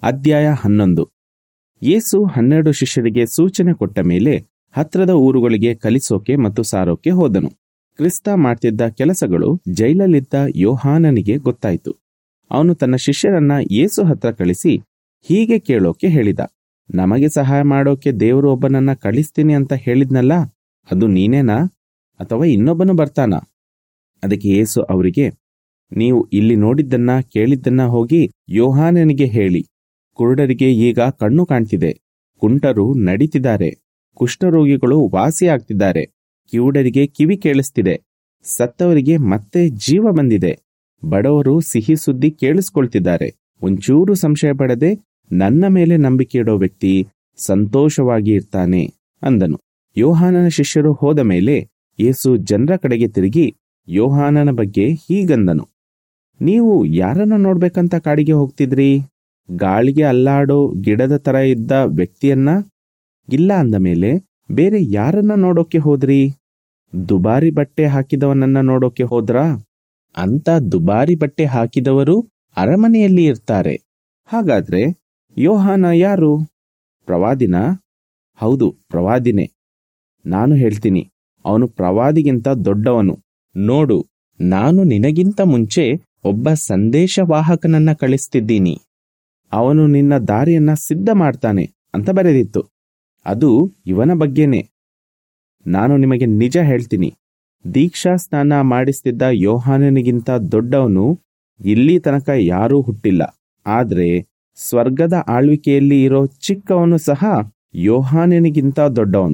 ಅಧ್ಯಾಯ ಹನ್ನೊಂದು ಯೇಸು ಹನ್ನೆರಡು ಶಿಷ್ಯರಿಗೆ ಸೂಚನೆ ಕೊಟ್ಟ ಮೇಲೆ ಹತ್ರದ ಊರುಗಳಿಗೆ ಕಲಿಸೋಕೆ ಮತ್ತು ಸಾರೋಕೆ ಹೋದನು ಕ್ರಿಸ್ತ ಮಾಡ್ತಿದ್ದ ಕೆಲಸಗಳು ಜೈಲಲ್ಲಿದ್ದ ಯೋಹಾನನಿಗೆ ಗೊತ್ತಾಯಿತು ಅವನು ತನ್ನ ಶಿಷ್ಯರನ್ನ ಯೇಸು ಹತ್ರ ಕಳಿಸಿ ಹೀಗೆ ಕೇಳೋಕೆ ಹೇಳಿದ ನಮಗೆ ಸಹಾಯ ಮಾಡೋಕೆ ದೇವರು ಒಬ್ಬನನ್ನ ಕಳಿಸ್ತೀನಿ ಅಂತ ಹೇಳಿದ್ನಲ್ಲ ಅದು ನೀನೇನಾ ಅಥವಾ ಇನ್ನೊಬ್ಬನು ಬರ್ತಾನಾ ಅದಕ್ಕೆ ಯೇಸು ಅವರಿಗೆ ನೀವು ಇಲ್ಲಿ ನೋಡಿದ್ದನ್ನ ಕೇಳಿದ್ದನ್ನ ಹೋಗಿ ಯೋಹಾನನಿಗೆ ಹೇಳಿ ಕುರುಡರಿಗೆ ಈಗ ಕಣ್ಣು ಕಾಣ್ತಿದೆ ಕುಂಟರು ನಡೀತಿದ್ದಾರೆ ಕುಷ್ಠರೋಗಿಗಳು ವಾಸಿಯಾಗ್ತಿದ್ದಾರೆ ಕಿವುಡರಿಗೆ ಕಿವಿ ಕೇಳಿಸ್ತಿದೆ ಸತ್ತವರಿಗೆ ಮತ್ತೆ ಜೀವ ಬಂದಿದೆ ಬಡವರು ಸಿಹಿ ಸುದ್ದಿ ಕೇಳಿಸ್ಕೊಳ್ತಿದ್ದಾರೆ ಒಂಚೂರು ಸಂಶಯ ಪಡದೆ ನನ್ನ ಮೇಲೆ ನಂಬಿಕೆ ಇಡೋ ವ್ಯಕ್ತಿ ಸಂತೋಷವಾಗಿ ಇರ್ತಾನೆ ಅಂದನು ಯೋಹಾನನ ಶಿಷ್ಯರು ಹೋದ ಮೇಲೆ ಯೇಸು ಜನರ ಕಡೆಗೆ ತಿರುಗಿ ಯೋಹಾನನ ಬಗ್ಗೆ ಹೀಗಂದನು ನೀವು ಯಾರನ್ನ ನೋಡ್ಬೇಕಂತ ಕಾಡಿಗೆ ಹೋಗ್ತಿದ್ರಿ ಗಾಳಿಗೆ ಅಲ್ಲಾಡೋ ಗಿಡದ ತರ ಇದ್ದ ವ್ಯಕ್ತಿಯನ್ನ ಇಲ್ಲ ಅಂದ ಮೇಲೆ ಬೇರೆ ಯಾರನ್ನ ನೋಡೋಕೆ ಹೋದ್ರಿ ದುಬಾರಿ ಬಟ್ಟೆ ಹಾಕಿದವನನ್ನ ನೋಡೋಕೆ ಹೋದ್ರಾ ಅಂತ ದುಬಾರಿ ಬಟ್ಟೆ ಹಾಕಿದವರು ಅರಮನೆಯಲ್ಲಿ ಇರ್ತಾರೆ ಹಾಗಾದ್ರೆ ಯೋಹಾನ ಯಾರು ಪ್ರವಾದಿನ ಹೌದು ಪ್ರವಾದಿನೇ ನಾನು ಹೇಳ್ತೀನಿ ಅವನು ಪ್ರವಾದಿಗಿಂತ ದೊಡ್ಡವನು ನೋಡು ನಾನು ನಿನಗಿಂತ ಮುಂಚೆ ಒಬ್ಬ ಸಂದೇಶವಾಹಕನನ್ನ ಕಳಿಸ್ತಿದ್ದೀನಿ ಅವನು ನಿನ್ನ ದಾರಿಯನ್ನ ಸಿದ್ಧ ಮಾಡ್ತಾನೆ ಅಂತ ಬರೆದಿತ್ತು ಅದು ಇವನ ಬಗ್ಗೆನೇ ನಾನು ನಿಮಗೆ ನಿಜ ಹೇಳ್ತೀನಿ ದೀಕ್ಷಾ ಸ್ನಾನ ಮಾಡಿಸ್ತಿದ್ದ ಯೋಹಾನನಿಗಿಂತ ದೊಡ್ಡವನು ಇಲ್ಲಿ ತನಕ ಯಾರೂ ಹುಟ್ಟಿಲ್ಲ ಆದ್ರೆ ಸ್ವರ್ಗದ ಆಳ್ವಿಕೆಯಲ್ಲಿ ಇರೋ ಚಿಕ್ಕವನು ಸಹ ಯೋಹಾನನಿಗಿಂತ ದೊಡ್ಡವನು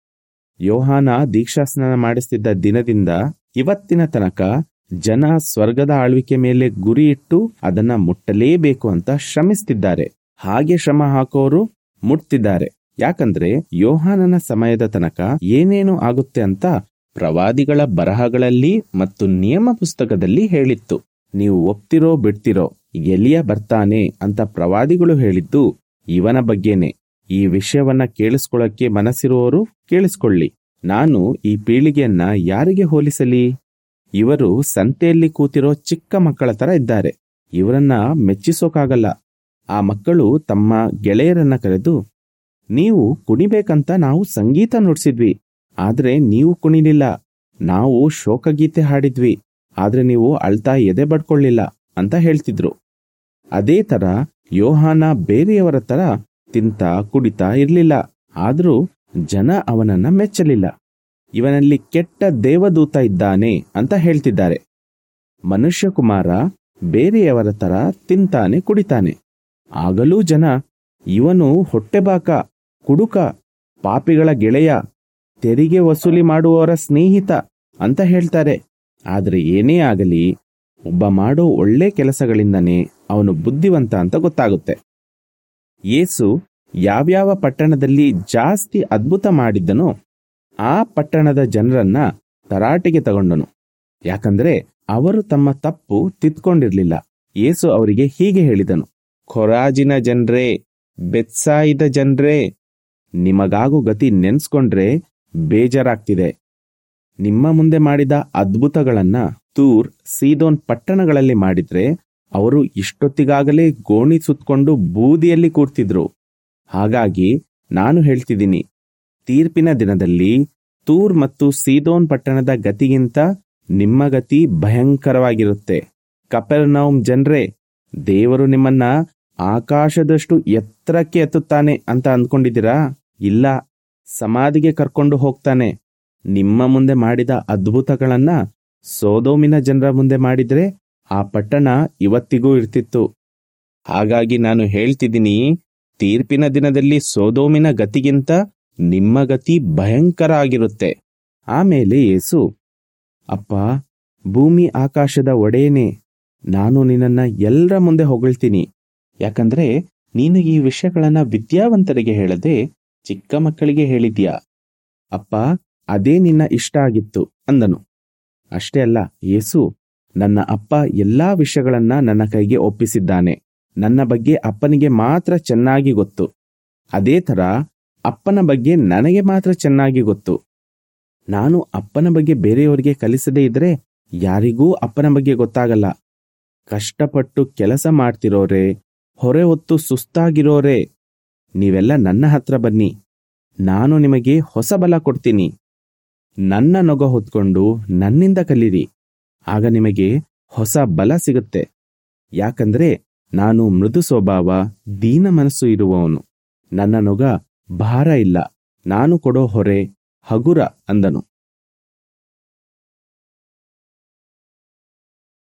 ಯೋಹಾನ ದೀಕ್ಷಾಸ್ನಾನ ಮಾಡಿಸ್ತಿದ್ದ ದಿನದಿಂದ ಇವತ್ತಿನ ತನಕ ಜನ ಸ್ವರ್ಗದ ಆಳ್ವಿಕೆ ಮೇಲೆ ಗುರಿ ಇಟ್ಟು ಅದನ್ನ ಮುಟ್ಟಲೇಬೇಕು ಅಂತ ಶ್ರಮಿಸ್ತಿದ್ದಾರೆ ಹಾಗೆ ಶ್ರಮ ಹಾಕೋರು ಮುಟ್ತಿದ್ದಾರೆ ಯಾಕಂದ್ರೆ ಯೋಹಾನನ ಸಮಯದ ತನಕ ಏನೇನು ಆಗುತ್ತೆ ಅಂತ ಪ್ರವಾದಿಗಳ ಬರಹಗಳಲ್ಲಿ ಮತ್ತು ನಿಯಮ ಪುಸ್ತಕದಲ್ಲಿ ಹೇಳಿತ್ತು ನೀವು ಒಪ್ತಿರೋ ಬಿಡ್ತಿರೋ ಎಲಿಯ ಬರ್ತಾನೆ ಅಂತ ಪ್ರವಾದಿಗಳು ಹೇಳಿದ್ದು ಇವನ ಬಗ್ಗೆನೆ ಈ ವಿಷಯವನ್ನ ಕೇಳಿಸ್ಕೊಳ್ಳಕ್ಕೆ ಮನಸ್ಸಿರುವವರು ಕೇಳಿಸ್ಕೊಳ್ಳಿ ನಾನು ಈ ಪೀಳಿಗೆಯನ್ನ ಯಾರಿಗೆ ಹೋಲಿಸಲಿ ಇವರು ಸಂತೆಯಲ್ಲಿ ಕೂತಿರೋ ಚಿಕ್ಕ ಮಕ್ಕಳ ತರ ಇದ್ದಾರೆ ಇವರನ್ನ ಮೆಚ್ಚಿಸೋಕಾಗಲ್ಲ ಆ ಮಕ್ಕಳು ತಮ್ಮ ಗೆಳೆಯರನ್ನ ಕರೆದು ನೀವು ಕುಣಿಬೇಕಂತ ನಾವು ಸಂಗೀತ ನುಡ್ಸಿದ್ವಿ ಆದ್ರೆ ನೀವು ಕುಣಿಲಿಲ್ಲ ನಾವು ಶೋಕಗೀತೆ ಹಾಡಿದ್ವಿ ಆದ್ರೆ ನೀವು ಅಳ್ತಾ ಎದೆ ಬಡ್ಕೊಳ್ಳಿಲ್ಲ ಅಂತ ಹೇಳ್ತಿದ್ರು ಅದೇ ತರ ಯೋಹಾನ ಬೇರೆಯವರ ತರ ತಿಂತ ಕುಡಿತಾ ಇರ್ಲಿಲ್ಲ ಆದ್ರೂ ಜನ ಅವನನ್ನ ಮೆಚ್ಚಲಿಲ್ಲ ಇವನಲ್ಲಿ ಕೆಟ್ಟ ದೇವದೂತ ಇದ್ದಾನೆ ಅಂತ ಹೇಳ್ತಿದ್ದಾರೆ ಮನುಷ್ಯಕುಮಾರ ಬೇರೆಯವರ ತರ ತಿಂತಾನೆ ಕುಡಿತಾನೆ ಆಗಲೂ ಜನ ಇವನು ಹೊಟ್ಟೆಬಾಕ ಕುಡುಕ ಪಾಪಿಗಳ ಗೆಳೆಯ ತೆರಿಗೆ ವಸೂಲಿ ಮಾಡುವವರ ಸ್ನೇಹಿತ ಅಂತ ಹೇಳ್ತಾರೆ ಆದ್ರೆ ಏನೇ ಆಗಲಿ ಒಬ್ಬ ಮಾಡೋ ಒಳ್ಳೆ ಕೆಲಸಗಳಿಂದನೇ ಅವನು ಬುದ್ಧಿವಂತ ಅಂತ ಗೊತ್ತಾಗುತ್ತೆ ಯೇಸು ಯಾವ್ಯಾವ ಪಟ್ಟಣದಲ್ಲಿ ಜಾಸ್ತಿ ಅದ್ಭುತ ಮಾಡಿದ್ದನೋ ಆ ಪಟ್ಟಣದ ಜನರನ್ನ ತರಾಟೆಗೆ ತಗೊಂಡನು ಯಾಕಂದ್ರೆ ಅವರು ತಮ್ಮ ತಪ್ಪು ತಿದ್ಕೊಂಡಿರ್ಲಿಲ್ಲ ಯೇಸು ಅವರಿಗೆ ಹೀಗೆ ಹೇಳಿದನು ಖೊರಾಜಿನ ಜನ್ರೇ ಬೆತ್ಸಾಯಿದ ಜನ್ರೇ ನಿಮಗಾಗೋ ಗತಿ ನೆನ್ಸ್ಕೊಂಡ್ರೆ ಬೇಜಾರಾಗ್ತಿದೆ ನಿಮ್ಮ ಮುಂದೆ ಮಾಡಿದ ಅದ್ಭುತಗಳನ್ನ ತೂರ್ ಸೀದೋನ್ ಪಟ್ಟಣಗಳಲ್ಲಿ ಮಾಡಿದ್ರೆ ಅವರು ಇಷ್ಟೊತ್ತಿಗಾಗಲೇ ಗೋಣಿ ಸುತ್ಕೊಂಡು ಬೂದಿಯಲ್ಲಿ ಕೂರ್ತಿದ್ರು ಹಾಗಾಗಿ ನಾನು ಹೇಳ್ತಿದ್ದೀನಿ ತೀರ್ಪಿನ ದಿನದಲ್ಲಿ ತೂರ್ ಮತ್ತು ಸೀದೋನ್ ಪಟ್ಟಣದ ಗತಿಗಿಂತ ನಿಮ್ಮ ಗತಿ ಭಯಂಕರವಾಗಿರುತ್ತೆ ಕಪೆರ್ನೌಮ್ ಜನ್ರೇ ದೇವರು ನಿಮ್ಮನ್ನ ಆಕಾಶದಷ್ಟು ಎತ್ತರಕ್ಕೆ ಎತ್ತುತ್ತಾನೆ ಅಂತ ಅಂದ್ಕೊಂಡಿದ್ದೀರಾ ಇಲ್ಲ ಸಮಾಧಿಗೆ ಕರ್ಕೊಂಡು ಹೋಗ್ತಾನೆ ನಿಮ್ಮ ಮುಂದೆ ಮಾಡಿದ ಅದ್ಭುತಗಳನ್ನ ಸೋದೋಮಿನ ಜನರ ಮುಂದೆ ಮಾಡಿದ್ರೆ ಆ ಪಟ್ಟಣ ಇವತ್ತಿಗೂ ಇರ್ತಿತ್ತು ಹಾಗಾಗಿ ನಾನು ಹೇಳ್ತಿದ್ದೀನಿ ತೀರ್ಪಿನ ದಿನದಲ್ಲಿ ಸೋದೋಮಿನ ಗತಿಗಿಂತ ನಿಮ್ಮ ಗತಿ ಭಯಂಕರ ಆಗಿರುತ್ತೆ ಆಮೇಲೆ ಯೇಸು ಅಪ್ಪ ಭೂಮಿ ಆಕಾಶದ ಒಡೆಯನೇ ನಾನು ನಿನ್ನನ್ನ ಎಲ್ಲರ ಮುಂದೆ ಹೊಗಳ್ತೀನಿ ಯಾಕಂದ್ರೆ ನೀನು ಈ ವಿಷಯಗಳನ್ನ ವಿದ್ಯಾವಂತರಿಗೆ ಹೇಳದೆ ಚಿಕ್ಕ ಮಕ್ಕಳಿಗೆ ಹೇಳಿದ್ಯಾ ಅಪ್ಪ ಅದೇ ನಿನ್ನ ಇಷ್ಟ ಆಗಿತ್ತು ಅಂದನು ಅಷ್ಟೇ ಅಲ್ಲ ಯೇಸು ನನ್ನ ಅಪ್ಪ ಎಲ್ಲಾ ವಿಷಯಗಳನ್ನ ನನ್ನ ಕೈಗೆ ಒಪ್ಪಿಸಿದ್ದಾನೆ ನನ್ನ ಬಗ್ಗೆ ಅಪ್ಪನಿಗೆ ಮಾತ್ರ ಚೆನ್ನಾಗಿ ಗೊತ್ತು ಅದೇ ತರ ಅಪ್ಪನ ಬಗ್ಗೆ ನನಗೆ ಮಾತ್ರ ಚೆನ್ನಾಗಿ ಗೊತ್ತು ನಾನು ಅಪ್ಪನ ಬಗ್ಗೆ ಬೇರೆಯವರಿಗೆ ಕಲಿಸದೇ ಇದ್ರೆ ಯಾರಿಗೂ ಅಪ್ಪನ ಬಗ್ಗೆ ಗೊತ್ತಾಗಲ್ಲ ಕಷ್ಟಪಟ್ಟು ಕೆಲಸ ಮಾಡ್ತಿರೋರೆ ಹೊರೆ ಹೊತ್ತು ಸುಸ್ತಾಗಿರೋರೇ ನೀವೆಲ್ಲ ನನ್ನ ಹತ್ರ ಬನ್ನಿ ನಾನು ನಿಮಗೆ ಹೊಸ ಬಲ ಕೊಡ್ತೀನಿ ನನ್ನ ನೊಗ ಹೊತ್ಕೊಂಡು ನನ್ನಿಂದ ಕಲೀರಿ ಆಗ ನಿಮಗೆ ಹೊಸ ಬಲ ಸಿಗುತ್ತೆ ಯಾಕಂದ್ರೆ ನಾನು ಮೃದು ಸ್ವಭಾವ ದೀನ ಮನಸ್ಸು ಇರುವವನು ನನ್ನ ನೊಗ ಭಾರ ಇಲ್ಲ ನಾನು ಕೊಡೋ ಹೊರೆ ಹಗುರ ಅಂದನು